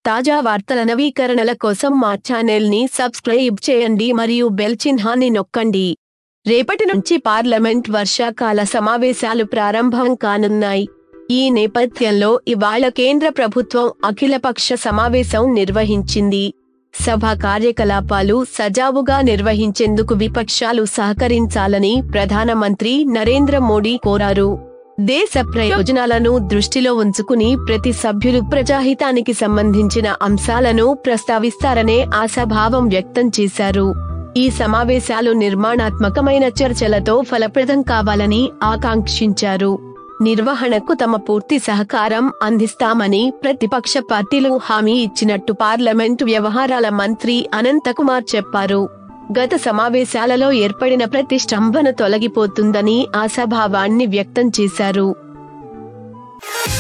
తాజా వార్తల నవీకరణల కోసం మా ఛానల్ ని సబ్స్క్రైబ్ చేయండి మరియు బెల్ చిహ్నాన్ని నొక్కండి రేపటి నుంచి పార్లమెంట్ వర్షాకాల సమావేశాలు ప్రారంభం కానున్నాయి ఈ నేపథ్యంలో ఇవాళ కేంద్ర ప్రభుత్వం అఖిలపక్ష సమావేశం నిర్వహించింది సభ కార్యకలాపాలు సజావుగా నిర్వహించేందుకు విపక్షాలు సహకరించాలని ప్రధానమంత్రి నరేంద్ర మోడీ కోరారు దేశ ప్రయోజనాలను దృష్టిలో ఉంచుకుని ప్రతి సభ్యులు ప్రజాహితానికి సంబంధించిన అంశాలను ప్రస్తావిస్తారనే ఆశాభావం వ్యక్తం చేశారు ఈ సమావేశాలు నిర్మాణాత్మకమైన చర్చలతో ఫలప్రదం కావాలని ఆకాంక్షించారు నిర్వహణకు తమ పూర్తి సహకారం అందిస్తామని ప్రతిపక్ష పార్టీలు హామీ ఇచ్చినట్టు పార్లమెంటు వ్యవహారాల మంత్రి అనంతకుమార్ చెప్పారు గత సమావేశాలలో ఏర్పడిన ప్రతిష్టంభన తొలగిపోతుందని ఆశాభావాన్ని వ్యక్తం చేశారు